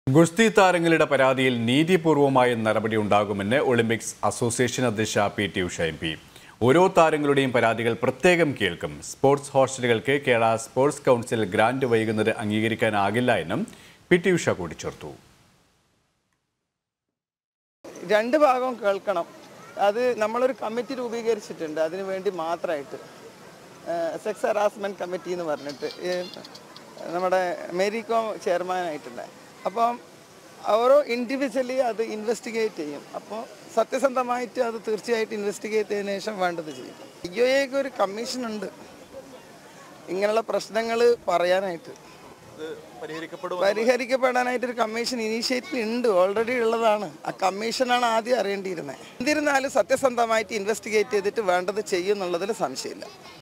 ഗുസ്തി താരങ്ങളുടെ പരാതിയിൽ നീതിപൂർവമായ നടപടി ഉണ്ടാകുമെന്ന് ഒളിമ്പിക്സ് അസോസിയേഷൻ അധ്യക്ഷ P T Usha M P ഓരോ താരങ്ങളുടെയും പരാതികൾ പ്രത്യേകം കേൾക്കും സ്പോർട്സ് ഹോസ്റ്റലുകൾക്ക് കേരള സ്പോർട്സ് കൗൺസിൽ ഗ്രാന്റ് വൈകുന്നത് അംഗീകരിക്കാനാകില്ല എന്നും പി ടി ഉഷ കൂട്ടിച്ചേർത്തു രണ്ട് ഭാഗവും കേൾക്കണം അത് നമ്മളൊരു കമ്മിറ്റി രൂപീകരിച്ചിട്ടുണ്ട് അതിനു വേണ്ടി മാത്രമായിട്ട് സെക്സ് ഹറാസ്മെൻറ്റ് കമ്മിറ്റി എന്ന് പറഞ്ഞിട്ട് ഈ നമ്മുടെ മേരി കോം ചെയർമാനായിട്ടുണ്ട് അപ്പം ഓരോ ഇൻഡിവിജ്വലി അത് ഇൻവെസ്റ്റിഗേറ്റ് ചെയ്യും അപ്പോൾ സത്യസന്ധമായിട്ട് അത് തീർച്ചയായിട്ടും ഇൻവെസ്റ്റിഗേറ്റ് ചെയ്തതിനു ശേഷം വേണ്ടത് ചെയ്യും യു എക്ക് ഒരു കമ്മീഷൻ ഉണ്ട് ഇങ്ങനെയുള്ള പ്രശ്നങ്ങൾ പറയാനായിട്ട് പരിഹരിക്കപ്പെടാനായിട്ട് ഒരു കമ്മീഷൻ ഇനീഷ്യേറ്റീവ് ഉണ്ട് ഓൾറെഡി ഉള്ളതാണ് ആ കമ്മീഷനാണ് ആദ്യം അറിയേണ്ടിയിരുന്നത് എന്നിരുന്നാലും സത്യസന്ധമായിട്ട് ഇൻവെസ്റ്റിഗേറ്റ് ചെയ്തിട്ട് വേണ്ടത് ചെയ്യും എന്നുള്ളതിൽ സംശയമില്ല